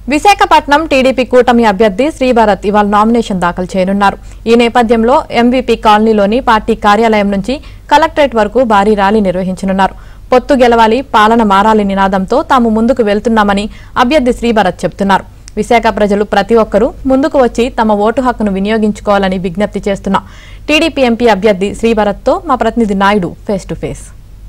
Visakhapatnam TDP కూటమి అభ్యర్థి శ్రీభరత్ ఇవాళ నామినేషన్ దాఖలు చేయనున్నారు ఈ నేపథ్యంలో ఎంవీపీ కాలనీలోని పార్టీ కార్యాలయం నుంచి కలెక్టరేట్ వరకు భారీ ర్యాలీ నిర్వహించనున్నారు పొత్తు గెలవాలి పాలన మారాలి నినాదంతో తాము ముందుకు వెళ్తున్నామని అభ్యర్థి శ్రీభరత్ చెబుతున్నారు విశాఖ ప్రజలు ప్రతి ఒక్కరూ ముందుకు వచ్చి తమ ఓటు హక్కును వినియోగించుకోవాలని విజ్ఞప్తి చేస్తున్న టీడీపీ ఎంపీ అభ్యర్థి శ్రీభరత్తో మా ప్రతినిధి Naidu face to face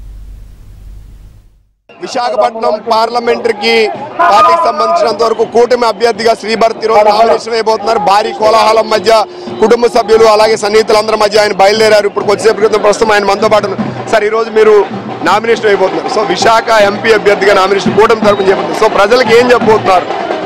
Visakhapatnam పార్లమెంటరీకి పార్టీకి సంబంధించినంత వరకు కూటమి అభ్యర్థిగా శ్రీభరత్ ఈరోజు నామినేషన్ అయిపోతున్నారు భారీ కోలాహలం మధ్య కుటుంబ సభ్యులు అలాగే సన్నిహితులందరి మధ్య ఆయన బయలుదేరారు ఇప్పుడు కొద్దిసేపు క్రితం ప్రస్తుతం ఆయన మనతో పాటు ఉన్నారు. సార్ ఈ రోజు మీరు నామినేషన్ అయిపోతున్నారు సో విశాఖ ఎంపీ అభ్యర్థిగా నామినేషన్ కూటమి తరపున చేయబోతున్నారు సో ప్రజలకు ఏం చెప్పబోతున్నారు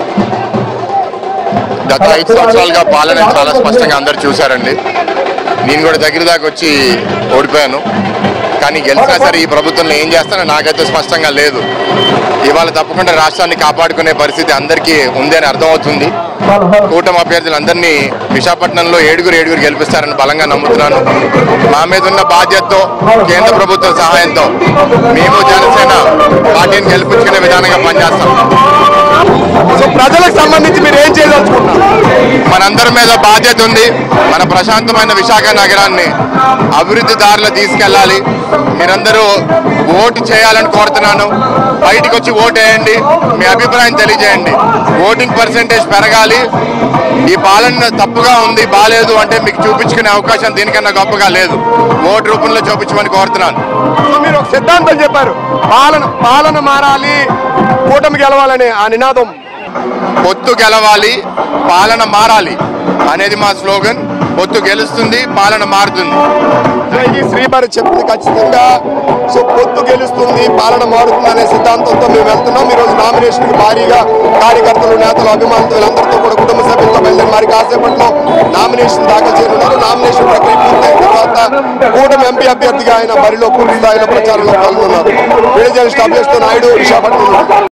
గత ఐదు సంవత్సరాలుగా పాలన చాలా స్పష్టంగా అందరు చూశారండి నేను కూడా దగ్గర దాకా వచ్చి ఓడిపోయాను కానీ గెలిచినా సరే ఈ ప్రభుత్వంలో ఏం చేస్తానో నాకైతే స్పష్టంగా లేదు ఇవాళ తప్పకుండా రాష్ట్రాన్ని కాపాడుకునే పరిస్థితి అందరికీ ఉంది అని అర్థమవుతుంది కూటమి అభ్యర్థులందరినీ విశాఖపట్నంలో ఏడుగురు ఏడుగురు గెలిపిస్తారని బలంగా నమ్ముతున్నాను మా మీద ఉన్న బాధ్యతతో కేంద్ర ప్రభుత్వం సహాయంతో మేము జనసేన పార్టీని గెలిపించుకునే విధానంగా పనిచేస్తాం సో ప్రజలకు సంబంధించి మీరు ఏం చేయదలుచుకుంటున్నారు మనందరి మీద బాధ్యత ఉంది మన ప్రశాంతమైన విశాఖ నగరాన్ని అభివృద్ధి దారిలో తీసుకెళ్ళాలి మీరందరూ ఓటు చేయాలని కోరుతున్నాను బయటికి వచ్చి ఓటు వేయండి మీ అభిప్రాయం తెలియజేయండి ఓటింగ్ పర్సెంటేజ్ పెరగాలి ఈ పాలన తప్పుగా ఉంది బాలేదు అంటే మీకు చూపించుకునే అవకాశం దీనికన్నా గొప్పగా లేదు ఓటు రూపంలో చూపించమని కోరుతున్నాను సో మీరు ఒక సిద్ధాంతం చెప్పారు పాలన పాలన మారాలి కూటమి గెలవాలనే ఆ నినాదం పొత్తు గెలవాలి పాలన మారాలి అనేది మా స్లోగన్ పొత్తు గెలుస్తుంది పాలన మారుతుంది సో ఇది శ్రీభారత్ చెప్పింది ఖచ్చితంగా సో పొత్తు గెలుస్తుంది పాలన మారుతుంది అనే సిద్ధాంతంతో మేము వెళ్తున్నాం ఈ రోజు నామినేషన్ కి భారీగా కార్యకర్తలు నేతలు అభిమానులు వీళ్ళందరితో కూడా కుటుంబ సభ్యులతో బయలుదేరి మరి కాసేపట్లో నామినేషన్ దాఖలు చేయనున్నారు నామినేషన్ ప్రక్రియ పూర్తయిన తర్వాత కూటమి ఎంపీ అభ్యర్థిగా ఆయన బరిలో పూర్తి స్థాయిలో ప్రచారంలో పాల్గొన్నారు వీడియో జర్నలిస్ట్ అభ్యర్థితో నాయుడు విశాఖపట్నం